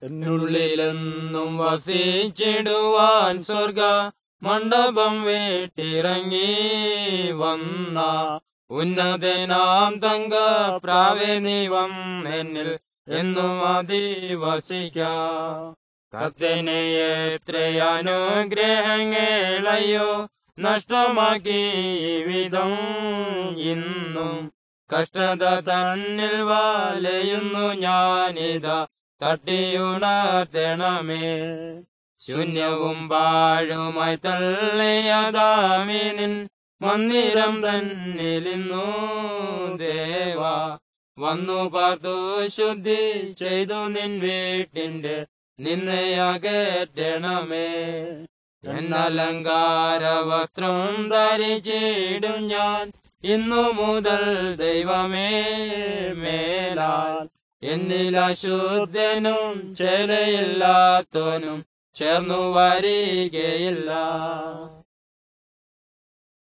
എന്നുള്ളിലെന്നും വസിച്ചിടുവാൻ സ്വർഗ മണ്ഡപം വീട്ടിറങ്ങി വന്ന ഉന്നതനാം തങ്ക പ്രാവേനിവം എന്നിൽ എന്നും അധിവസിക്ക കത്തിനെ എത്ര അനുഗ്രഹങ്ങളയ്യോ നഷ്ടമാക്കി വിധം ഇന്നും കഷ്ടത തന്നിൽ വലയുന്നു ഞാനിതാ തട്ടിയുണർത്തണമേ ശൂന്യവും പാഴുമായി തള്ളിയതാമിനിൻ മന്ദിരം തന്നിലിന്നു ദേവ വന്നു പാർത്തു ശുദ്ധി ചെയ്തു നിൻ വീട്ടിന്റെ നിന്നയകറ്റണമേ എന്നലങ്കാര വസ്ത്രം ധരിച്ചിടും ഞാൻ ഇന്നു മുതൽ ദൈവമേ മേലാൽ എന്നിൽ അശുദ്ധനും ചേരയില്ലാത്തവനും ചേർന്നു വരികയില്ല